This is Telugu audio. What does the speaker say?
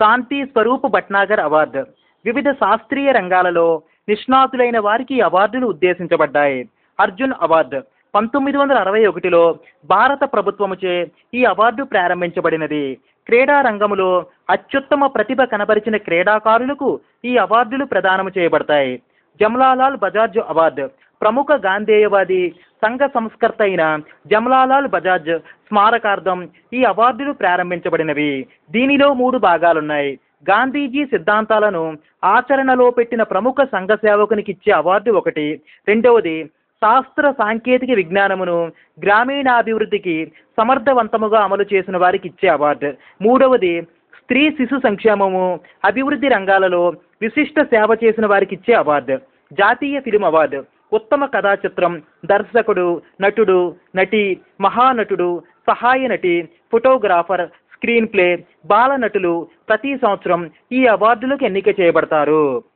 శాంతి స్వరూప్ భట్నాగర్ అవార్డు వివిధ శాస్త్రీయ రంగాలలో నిష్ణాతులైన వారికి ఈ అవార్డులు ఉద్దేశించబడ్డాయి అర్జున్ అవార్డు పంతొమ్మిది వందల అరవై ఒకటిలో భారత ప్రభుత్వముచే ఈ అవార్డు ప్రారంభించబడినది క్రీడా రంగములో అత్యుత్తమ ప్రతిభ కనబరిచిన క్రీడాకారులకు ఈ అవార్డులు ప్రదానం చేయబడతాయి జమ్లాలాల్ బజాజ్ అవార్డు ప్రముఖ గాంధేయవాది సంఘ సంస్కర్త అయిన జమ్లాలాల్ బజాజ్ స్మారకార్థం ఈ అవార్డులు ప్రారంభించబడినవి దీనిలో మూడు భాగాలున్నాయి గాంధీజీ సిద్ధాంతాలను ఆచరణలో పెట్టిన ప్రముఖ సంఘ సేవకునికి ఇచ్చే అవార్డు ఒకటి రెండవది శాస్త్ర సాంకేతిక విజ్ఞానమును గ్రామీణాభివృద్ధికి సమర్థవంతముగా అమలు చేసిన వారికి ఇచ్చే అవార్డు మూడవది స్త్రీ శిశు సంక్షేమము అభివృద్ధి రంగాలలో విశిష్ట సేవ చేసిన వారికి ఇచ్చే అవార్డు జాతీయ ఫిలిం అవార్డు ఉత్తమ కథా చిత్రం దర్శకుడు నటుడు నటి మహానటుడు సహాయ నటి ఫోటోగ్రాఫర్ స్క్రీన్ ప్లే బాల నటులు ప్రతి సంవత్సరం ఈ అవార్డులకు ఎన్నిక చేయబడతారు